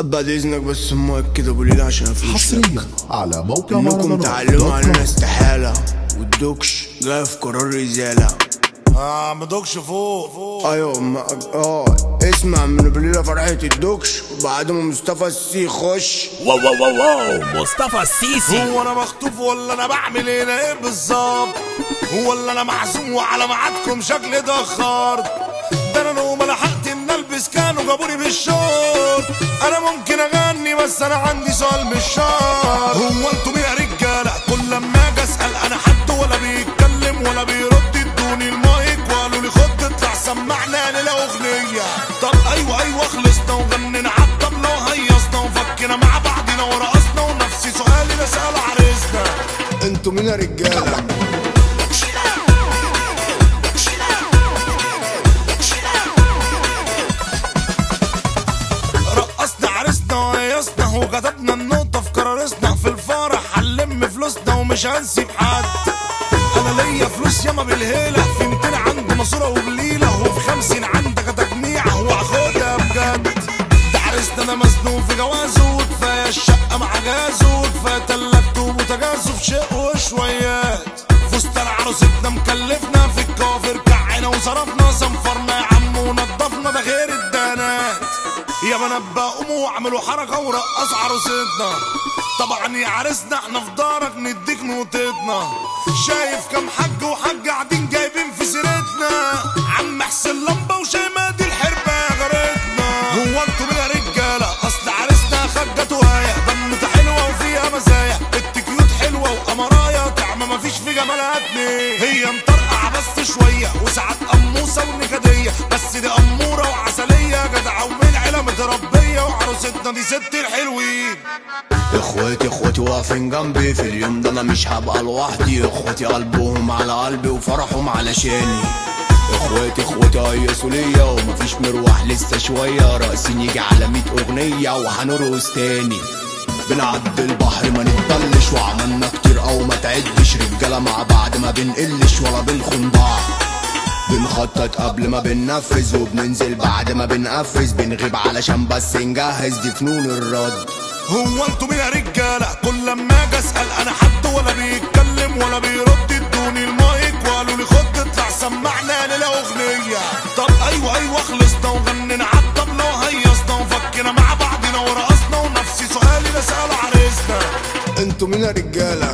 بعد اذنك بس المايك كده ابو ليلى عشان افلوس حصريا على موقع انكم مهرجانات تعلموا دوت علينا كوم. استحالة والدوكش جاي في قرار ازالة اه مدوكش فوق فوق ايوه ما اه اسمع من ابو ليلى فرحة الدوكش وبعد ما مصطفى السي يخش واو واو واو واو مصطفى السيسي هو انا مخطوف ولا انا بعمل هنا ايه بالظبط هو اللي انا معزوم وعلى ميعادكم شكلي اتاخرت ده انا لو ما لحقت ان البس كانوا جابوني بالشورت انا ممكن اغني بس انا عندي سؤال مش شرط هو انتوا مين يا رجاله كل لما اجي اسال انا حد ولا بيتكلم ولا بيرد ادوني المايك وقالوا لي خد اطلع سمعنا لنا اغنيه طب ايوه ايوه خلصنا وغنينا عالطبله وهيصنا وفكنا مع بعضنا ورقصنا ونفسي سؤالي نسال عريسنا انتوا مين يا رجالة رقصنا عرسنا وهيصنا وكتبنا النقطة في قرارسنا في الفرح هنلم فلوسنا ومش هنسيب حد أنا ليا فلوس ياما بالهيلة في 200 عند ماسورة وبليلة وفي 50 عندك تجميع وهاخدها بجد ده عرسنا أنا مزنوق في جوازه وكفاية الشقة مع جازه وكفاية تلاجته وبوتاجازه في شق وشويات فستان عروستنا مكلفنا في الكوافير كعنا وصرفنا صنفرنا يا عم ونضفنا ده غير الدانات يا بنبا قوموا واعملوا حركه ورقصوا عروستنا طبعا يا عرسنا احنا في دارك نديك نوتتنا شايف كم حاج وحاج قاعدين جايبين في سيرتنا عم حسين لمبه وشيماء دي الحربه يا جارتنا هو انتوا مين يا رجاله اصل عرسنا خجت وهايه دمته حلوه وفيها مزايا التكيوت حلوه وقمرايا طعمه مفيش في جمالها اتنين هي مطرقعه بس شويه وساعات قموسه ونكديه بس دي اموره وعسليه جدعه ومن عيله متربيه وعروستنا دي ست الحلوين اخواتي اخواتي واقفين جنبي في اليوم ده انا مش هبقى لوحدي اخواتي قلبهم على قلبي وفرحهم علشاني اخواتي اخواتي هيصوا ليا ومفيش مروح لسه شوية راسين يجي على ميت اغنية وهنرقص تاني بنعدي البحر ما نتبلش وعملنا كتير او ما تعدش رجالة مع بعض ما بنقلش ولا بنخون بعض بنخطط قبل ما بننفذ وبننزل بعد ما بنقفز بنغيب علشان بس نجهز دي فنون الرد هو انتوا مين يا رجاله كل لما اجي اسال انا حد ولا بيتكلم ولا بيرد ادوني المايك وقالوا لي خد اطلع سمعنا لنا اغنيه طب ايوه ايوه خلصنا وغنينا عالطبله وهيصنا وفكنا مع بعضنا ورقصنا ونفسي سؤالي نسال عريسنا انتوا مين يا رجاله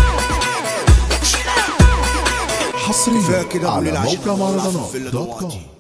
حصريا كفاية كده أبو على ليلى عشان موقع أطلع في مهرجانات الفيلا دوت دلوقتي. كوم